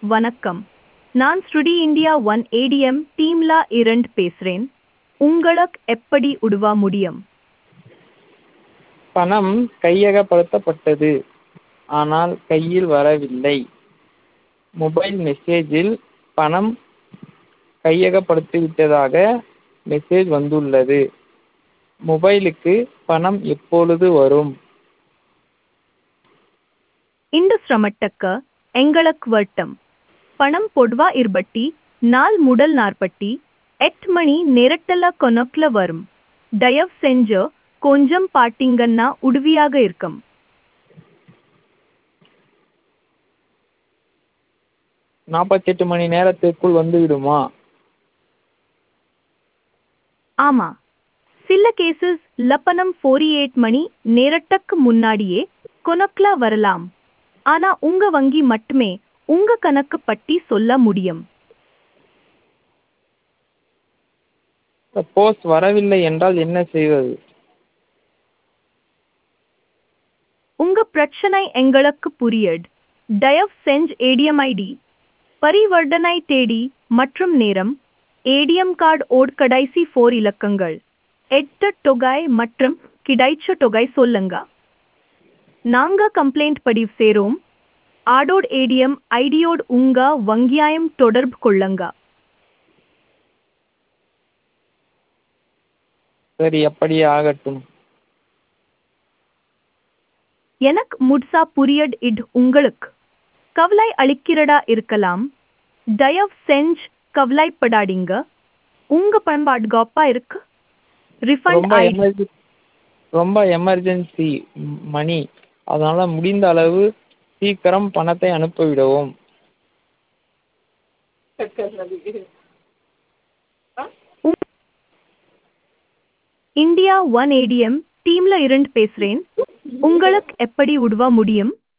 வணக்கம் நான் ஸ்ருடி இந்தியா ஒன் ஏடிஎம் டீம்ல இரண்டு பேசுறேன் உங்களுக்கு எப்படி உதவ முடியும் பணம் கையகப்படுத்தப்பட்டது ஆனால் கையில் வரவில்லை மொபைல் மெசேஜில் பணம் கையகப்படுத்திவிட்டதாக மெசேஜ் வந்துள்ளது மொபைலுக்கு பணம் எப்பொழுது வரும் இந்த சிரமத்துக்கு எங்களுக்கு வட்டம் பணம் பொதுவா இருபட்டி நாள் முதல் நாற்பத்தி எட்டு மணி நேரத்துல கணக்குல வரும் தயவு செஞ்சு கொஞ்சம் பாட்டிங்கன்னா உதவியாக இருக்கும் நாற்பத்தெட்டு மணி நேரத்திற்குள் வந்துவிடுமா ஆமா சில கேசஸ் லப்பனம் ஃபோரி எயிட் மணி நேரத்துக்கு முன்னாடியே கணக்குல வரலாம் ஆனா உங்க வங்கி மட்டுமே உங்க கணக்கு பட்டி சொல்ல முடியும் சப்போஸ் வரவில்லை என்றால் என்ன செய்வது உங்க பிரச்சனை எங்களுக்கு புரியுது தயவு செஞ்சு ஏடிஎம் ஐடி பரிவர்த்தனை தேதி மற்றும் நேரம் ஏடிஎம் கார்டு ஓட் கடைசி ஃபோர் இலக்கங்கள் எட்டு தொகை மற்றும் கிடைச்ச தொகை சொல்லுங்க நாங்க கம்ப்ளைண்ட் பதிவு சேரோம் ஆடோட் ஏடிஎம் ஐடியோடு உங்க வங்கியாயம் தொடர்பு கொள்ளுங்க சரி அப்படியே ஆகட்டும் எனக்கு முட்சா புரியட் இட் உங்களுக்கு கவலை அளிக்கிறதா இருக்கலாம் தயவு செஞ்சு கவலைப்படாதீங்க உங்க பணம் பாதுகாப்பா இருக்கு ரிஃபண்ட் ரொம்ப ஆயிடு எமர்ஜென்சி ரொம்ப எமர்ஜென்சி மணி அதனால முடிந்த அளவு சீக்கிரம் பணத்தை அனுப்பிவிடவும் இந்தியா ஒன் ஏடிஎம் டீம்ல இருந்து பேசுறேன் உங்களுக்கு எப்படி உதவ முடியும்